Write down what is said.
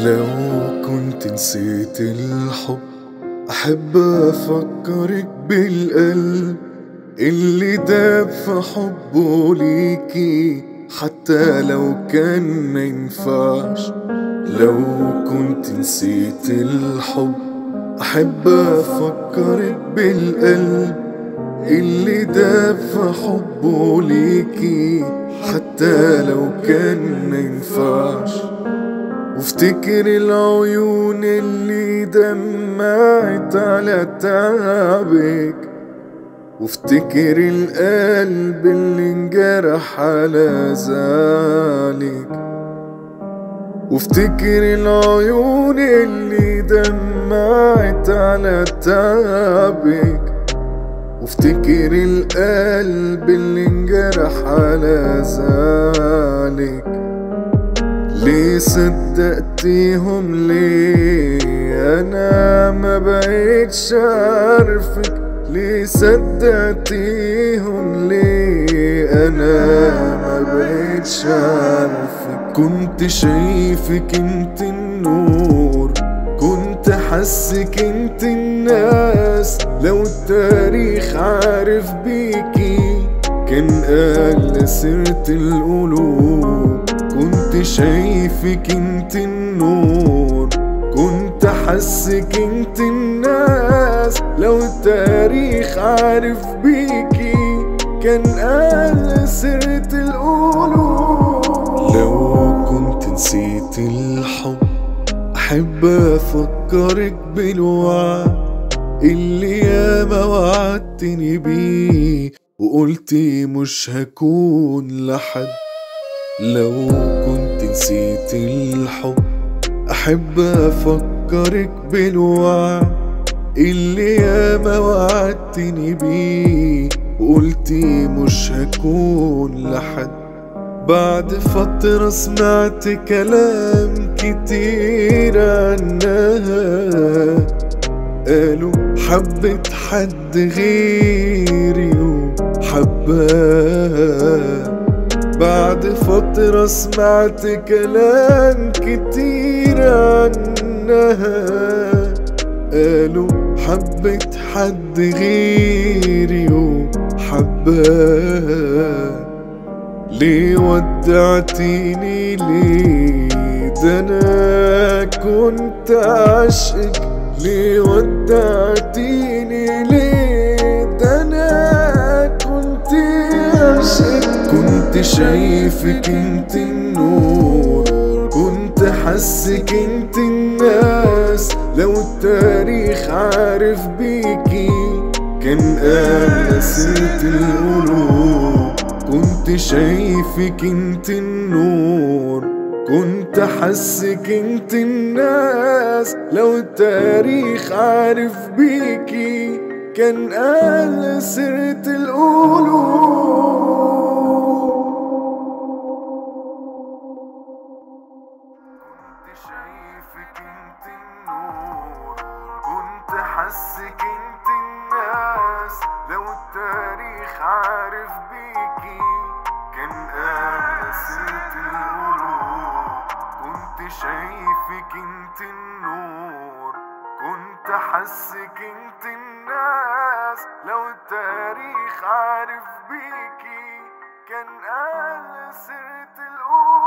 لو كنت نسيت الحب أحب أفكرك بالقلب اللي داب في حبه ليكي حتى لو كان ما ينفعش لو كنت نسيت الحب أحب أفكرك بالقلب اللي داب في حبه ليكي حتى لو كان ما ينفعش وافتكر العيون اللي دمعت على تعبك وافتكر القلب اللي انجرح على زعلك وافتكر العيون اللي دمعت على تعبك وافتكر القلب اللي انجرح على زعلك ليه صدقتيهم ليه انا ما بقيتش عارفك ليه صدقتيهم ليه انا ما بقيتش عارفك كنت شايفك انت النور كنت حسك انت الناس لو التاريخ عارف بيكي كان قال سيرة القلوب كنت شايفك انت النور كنت حسك انت الناس لو التاريخ عارف بيكي كان قال سيرة القلوب لو كنت نسيت الحب أحب أفكرك بالوعد اللي ياما وعدتني بيه وقلتي مش هكون لحد لو كنت نسيت الحب أحب أفكرك بالوعد اللي ياما وعدتني بيه وقلتي مش هكون لحد بعد فترة سمعت كلام كتير عنها قالوا حبت حد غيري وحبها بعد فترة سمعت كلام كتير عنها قالوا حبت حد غيري وحبها ليه ودعتيني ليه ده انا كنت عاشقك ليه ودعتيني ليه ده انا كنت عاشقك كنت شايفك انت النور كنت حسك انت الناس لو التاريخ عارف بيكي كان قال سيرة القلوب كنت شايفك انت النور كنت حسك انت الناس لو التاريخ عارف بيكي كان قال سيرة القلوب كنت شايفك انت النور كنت حسك انت الناس لو التاريخ عارف بيكي كان قال سيرة القلوب كنت شايفك انت النور كنت حسك انت الناس لو التاريخ عارف بيكي كان قال سيرة القلوب